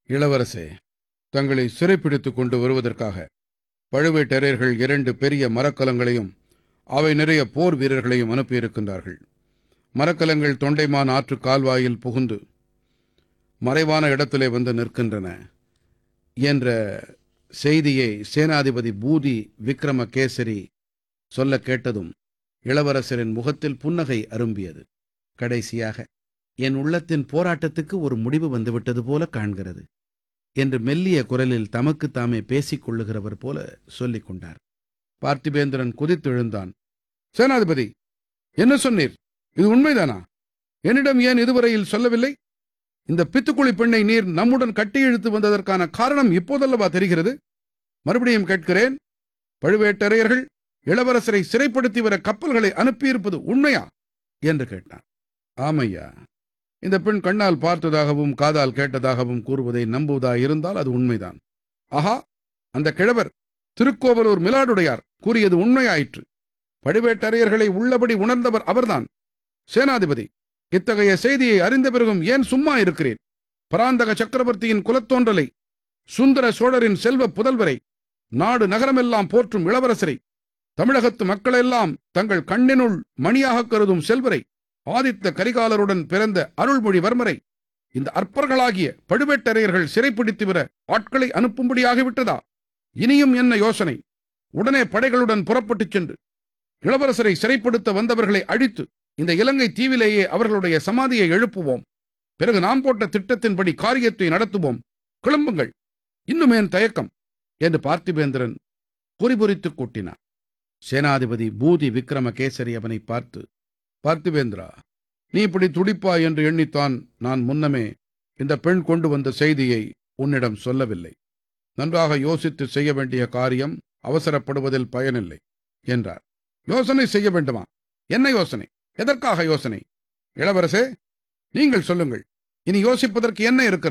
இளவரசே தங்களை சிறைப்பிடித்துக் கொண்டு வருவதற்காக பழுவேட்டரையர்கள் இரண்டு பெரிய மரக்கலங்களையும் அவை நிறைய போர் வீரர்களையும் அனுப்பியிருக்கின்றார்கள் மரக்கலங்கள் தொண்டைமான் ஆற்று கால்வாயில் புகுந்து மறைவான இடத்திலே வந்து நிற்கின்றன என்ற செய்தியை சேனாதிபதி பூதி விக்ரமகேசரி சொல்ல கேட்டதும் இளவரசரின் முகத்தில் புன்னகை அரும்பியது கடைசியாக என் உள்ளத்தின் போராட்டத்துக்கு ஒரு முடிவு வந்துவிட்டது போல காண்கிறது என்று மெல்லிய குரலில் தமக்கு தாமே பேசிக் கொள்ளுகிறவர் போல சொல்லிக் கொண்டார் பார்த்திபேந்திரன் குதித்தெழுந்தான் சேனாதிபதி என்ன சொன்னீர் இது உண்மைதானா என்னிடம் ஏன் இதுவரையில் சொல்லவில்லை இந்த பித்துக்குழி பெண்ணை நீர் நம்முடன் கட்டி இழுத்து வந்ததற்கான காரணம் இப்போதல்லவா தெரிகிறது மறுபடியும் கேட்கிறேன் பழுவேட்டரையர்கள் இளவரசரை சிறைப்படுத்தி வர கப்பல்களை அனுப்பியிருப்பது உண்மையா என்று கேட்டான் ஆமையா இந்த பெண் கண்ணால் பார்த்ததாகவும் காதால் கேட்டதாகவும் கூறுவதை நம்புவதாயிருந்தால் அது உண்மைதான் ஆஹா அந்த கிழவர் திருக்கோவலூர் மிலாடுடையார் கூறியது உண்மையாயிற்று பழுவேட்டரையர்களை உள்ளபடி உணர்ந்தவர் அவர்தான் சேனாதிபதி இத்தகைய செய்தியை அறிந்த பிறகும் ஏன் சும்மா இருக்கிறேன் பராந்தக சக்கரவர்த்தியின் குலத்தோன்றலை சுந்தர சோழரின் செல்வ புதல்வரை நாடு நகரமெல்லாம் போற்றும் இளவரசரை தமிழகத்து மக்களெல்லாம் தங்கள் கண்ணினுள் மணியாக கருதும் செல்வரை ஆதித்த கரிகாலருடன் பிறந்த அருள்மொழிவர்மரை இந்த அற்பர்களாகிய பழுவேட்டரையர்கள் சிறைப்பிடித்து வர ஆட்களை அனுப்பும்படியாகிவிட்டதா இனியும் என்ன யோசனை உடனே படைகளுடன் புறப்பட்டுச் சென்று இளவரசரை சிறைப்படுத்த வந்தவர்களை அழித்து இந்த இலங்கை தீவிலேயே அவர்களுடைய சமாதியை எழுப்புவோம் பிறகு நாம் போட்ட திட்டத்தின்படி காரியத்தை நடத்துவோம் கிளம்புங்கள் இன்னும் ஏன் தயக்கம் என்று பார்த்திபேந்திரன் பொறிபொறித்துக் கூட்டினார் சேனாதிபதி பூதி விக்ரமகேசரி அவனை பார்த்து பார்த்திபேந்திரா நீ இப்படி துடிப்பா என்று எண்ணித்தான் நான் முன்னமே இந்த பெண் கொண்டு வந்த செய்தியை உன்னிடம் சொல்லவில்லை நன்றாக யோசித்து செய்ய வேண்டிய காரியம் அவசரப்படுவதில் பயனில்லை என்றார் யோசனை செய்ய வேண்டுமா என்ன யோசனை எதற்காக யோசனை இளவரசே நீங்கள் சொல்லுங்கள் இனி யோசிப்பதற்கு என்ன இருக்கிறது